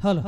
Hello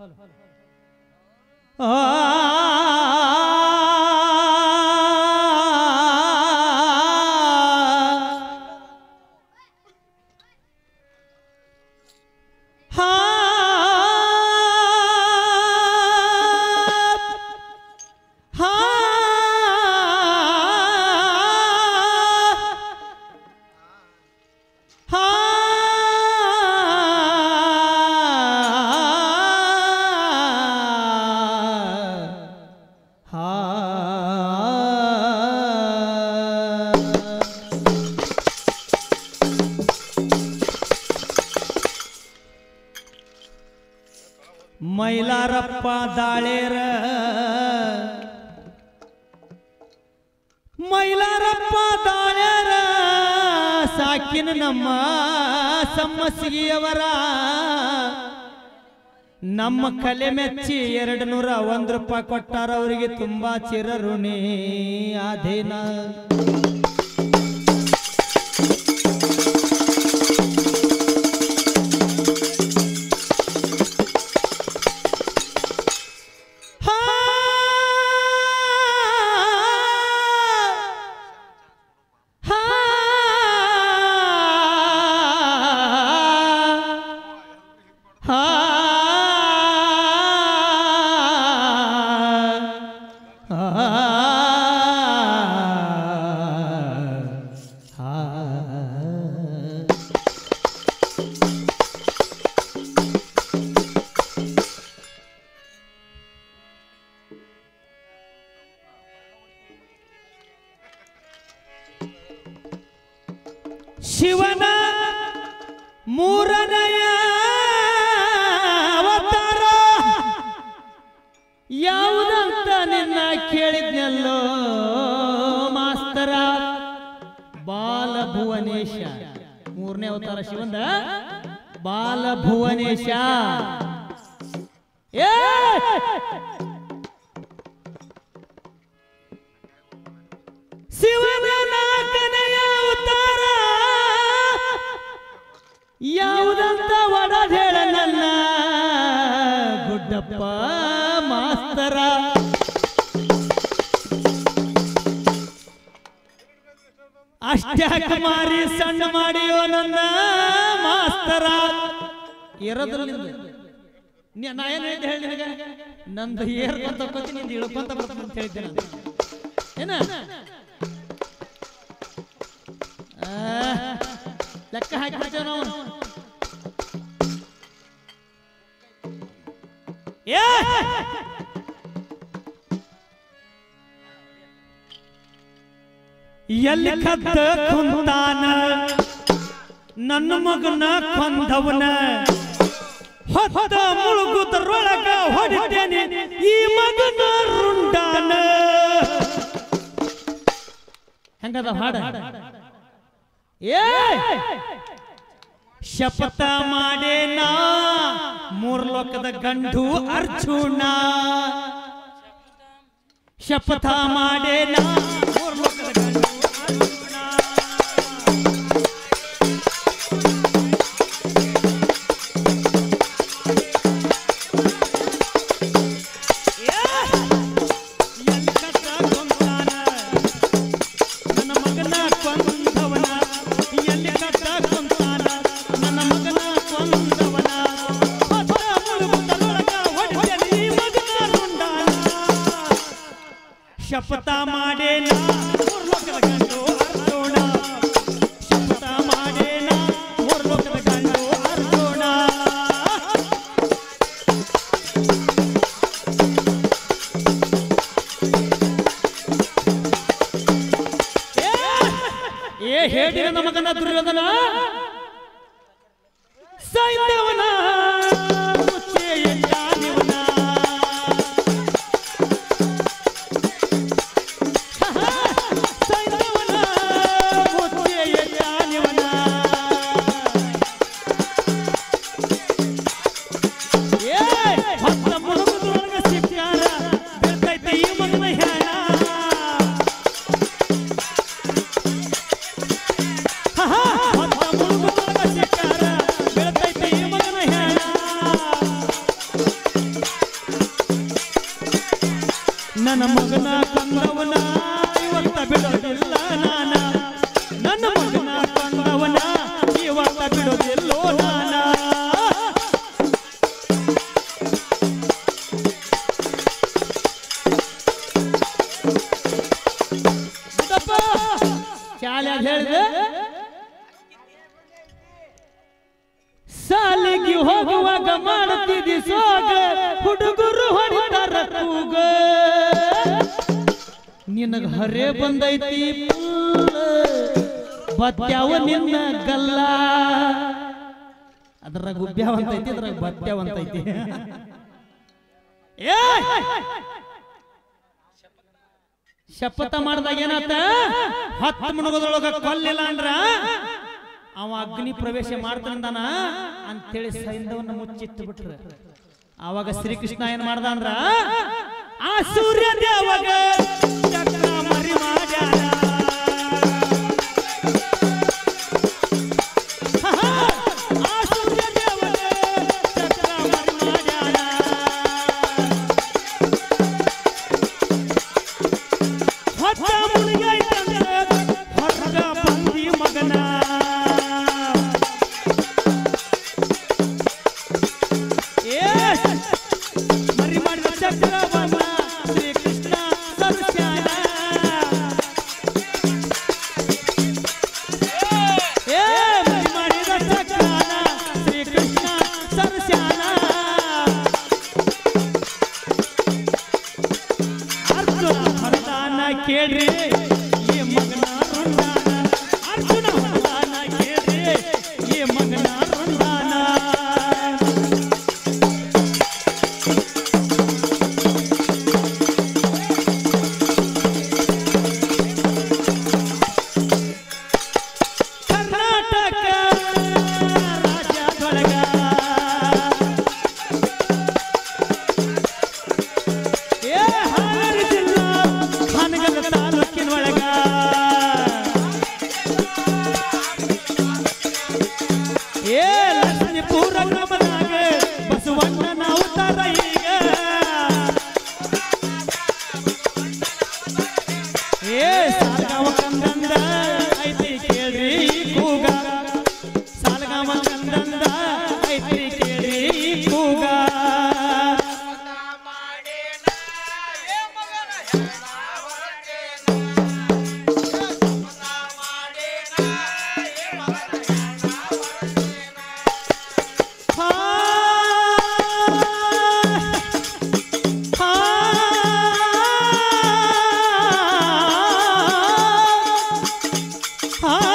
Mailarappa Dalera Mailarappa Dalyara ಸಾಕಿನ ನಮ್ಮ ಸಮ್ಮಸಿಗಿಯವರ ನಮ್ಮ ಕಲೆ ಮೆಚ್ಚಿ ಎರಡು ನೂರ ಒಂದ್ ರೂಪಾಯಿ ಕೊಟ್ಟಾರ ಅವರಿಗೆ ತುಂಬಾ ಚಿರಋಣಿ ಅಧೀನ ಹಾ ಹಾ ಹಾ ಶಿವನ ಮೂರನೆಯ ಅವತಾರ ಯಾವುದಂತ ನಿನ್ನ ಕೇಳಿದ್ನಲ್ಲೋ ಮಾಸ್ತರ ಬಾಲಭುವನೇಶ ಮೂರನೇ ಅವತಾರ ಶಿವಂದ ಬಾಲಭುವನೇಶ ಏ ಶಿವನ ನಾಲ್ಕನೆಯ ಅವತಾರ ಯಾವುದಂತ ಒಡದ್ ಹೇಳ ನನ್ನ ಗುಡ್ಡಪ್ಪ ಮಾಸ್ತರ ಅಷ್ಟ್ಯಾಕ ಮಾರಿ ಸಣ್ಣ ಮಾಡಿಯೋ ನನ್ನ ಮಾಸ್ತರ ಇರೋದ್ರಲ್ಲಿ ನೀ- ನಾ ಏನ್ ಹೇಳಿದ್ದೆ ಹೇಳಿ ನಿನಗೆ ನಂದು ಏರ್ಕೊಂತ ಹೋಗ್ತೀನಿ ನಿಂದು ಇಳ್ಕೊಂತ ಬರ್ತೀನಿ ಅಂತ ಹೇಳಿದ್ದೆ ನಾನು ಏನ ಆ, ಲೆಕ್ಕ ಹಾಕಿಬಿಡ್ತೇವೆ ನಾವು ಏ ಎಲ್ಲಿ ಕದ್ದ ಕುಂತಾನ ನನ್ನ ಮಗನ ಕೊಂದವನ ಹೊತ್ತ ಮುಳುಗುದ್ರೊಳಗ ಹೊಡಿತೇನೆ ಈ ಮಗನ ರುಂಡಾನ ಹೆಂಗದ ಹಾಡ ಏ ಶಪಥ ಮಾಡೇನಾ ಮೂರ್ ಲೋಕದ ಗಂಡು ಅರ್ಜುನ ಶಪಥ ಮಾಡೇನಾ ಮೂರ್ ಲೋಕದ ಗಂಡು ಅರ್ಜುನ ಏ, ಎಲ್ಲಿ ಕದ್ದ ಕೊಂದಾನ? ನನ್ನ ಮಗನ ಕೊಂದವನ ಎಲ್ಲಿ ಕದ್ದ ಕೊಂತಾನ ನನ್ನ ಮಗನ ಕೊಂದವನ ಹೊತ್ತ ಮುಳುಗುತ್ತಲೊಳಗ ಹೊಡೆದೆನು ಈ ಮಗನ ರುಂಡಾನ. ಶಪಥ ಮಾಡೇನ ಮೂರ್ ಲೋಕದ ಗಂಡು ಅರ್ಜುನ ಶಪಥ ಮಾಡೇನ ಮೂರ್ ಲೋಕದ ಗಂಡು ಅರ್ಜುನ ಏ ಹೇಳಿದ ನಮಗನ ದುರ್ಯೋಧನ ಸೈನ್ಯವನ ಮುಚ್ಚೆಯಲ್ಲ ನಿವನ. ಸೈನ್ಯವನ ಮುಚ್ಚೆಯಲ್ಲ ನಿವನ. ಏ ಹೊತ್ತ ಮುಳುಗುದ್ರೊಳಗ ಸಿಕ್ಕಾರ ಬೀಳ್ತೈತಿ ಈ ಮಗನ ಹೆಣ ಹೊತ್ತ ನನ್ನ ಮಗನ ಕೊಂದವನ ಇವತ್ತ ಬಿಡೋದಿಲ್ಲ ನಾನ ನನ್ನ ಮಗನ ಕೊಂದವನ ಇವತ್ತ ಬಿಡೋದಿಲ್ಲೋ ನಾನ ಬಿಡಪ್ಪ. ಶಾಲ್ಯಾಗ ಹೇಳಿದೆ ಸಾಲಿಗೆ ಹೋಗುವಾಗ ಮಾಡುತ್ತಿದ್ದಿ ಸೋಗ ಹುಡುಗರು ಹೊಡಿತಾರ ಕೂಗ ನಿನಗ ಹರೇ ಬಂದೈತಿ ಬತ್ಯಾವ ನಿನ್ನ ಗಲ್ಲ ಅದ್ರಾಗ ಉಬ್ಬ್ಯಾವಂತೈತಿ ಅದ್ರಾಗ ಬತ್ಯಾವಂತೈತಿ ಏ ಶಪಥ ಮಾಡಿದಾಗ ಏನಾತ ಹತ್ತು ಮುಣಗದೊಳಗ ಕೊಲ್ಲಿಲ್ಲ ಅಂದ್ರ ಅವ ಅಗ್ನಿ ಪ್ರವೇಶ ಮಾಡ್ತಾನಂದಾನ ಅಂತೇಳಿ ಸೈಂಧವನ್ನ ಮುಚ್ಚಿಟ್ಟು ಬಿಟ್ರ ಆವಾಗ ಶ್ರೀಕೃಷ್ಣ ಏನ್ ಮಾಡ್ದ ಅಂದ್ರ ಆ ಸೂರ್ಯ ದೇವಗ ಚಕ್ರ ಮರಿ ಮಾಡ್ಯಾನ ಆ ಸೂರ್ಯ ದೇವಗ ಚಕ್ರ ಮರಿ ಮಾಡ್ಯಾನ ಹೊತ್ತ ಮುಳುಗೈತಂದ್ರ ಹೊರಗ ಬಂದಿ ಮಗನ ಏ ಮರಿ ಮಾಡಿದ ಚಕ್ರವನ್ನ ಶ್ರೀಕೃಷ್ಣ ಸರ್ಸ್ಯಾನ ಏ ಮರಿ ಮಾಡಿದ ಚಕ್ರನ ಶ್ರೀಕೃಷ್ಣ ಸರ್ಸ್ಯಾನ ಅರ್ಜುನ ಹೊರದಾನ ಕೇಳ್ರಿ ಈ ಮಗನ ರುಂಡಾನ ಅರ್ಜುನ ಹೊರದಾನ ಕೇಳ್ರಿ ಈ ಮಗನ ರುಂಡಾನ ಕರ್ನಾಟಕ ರಾಜ್ಯದೊಳಗ ಏ ಹಾವೇರಿ ಜಿಲ್ಲಾ ಹಾನಗಲ್ ತಾಲೂಕಿನೊಳಗ ಏ ಲಕ್ಷ್ಮೀಪುರ ಗ್ರಾಮದಾಗ ಬಸವಣ್ಣನ ಅವತಾರ ಈಗ ಏ ಸಾಲಗಾಮ ಕಂದಂದ ಐತಿ ಕೇಳ್ರಿ ಕೂಗ ಸಾಲಗಾಮ ಕಂದಂದ ಐತಿ ಕೇಳ್ರಿ ಕೂಗ ಹಾ ಹಾ ಹಾ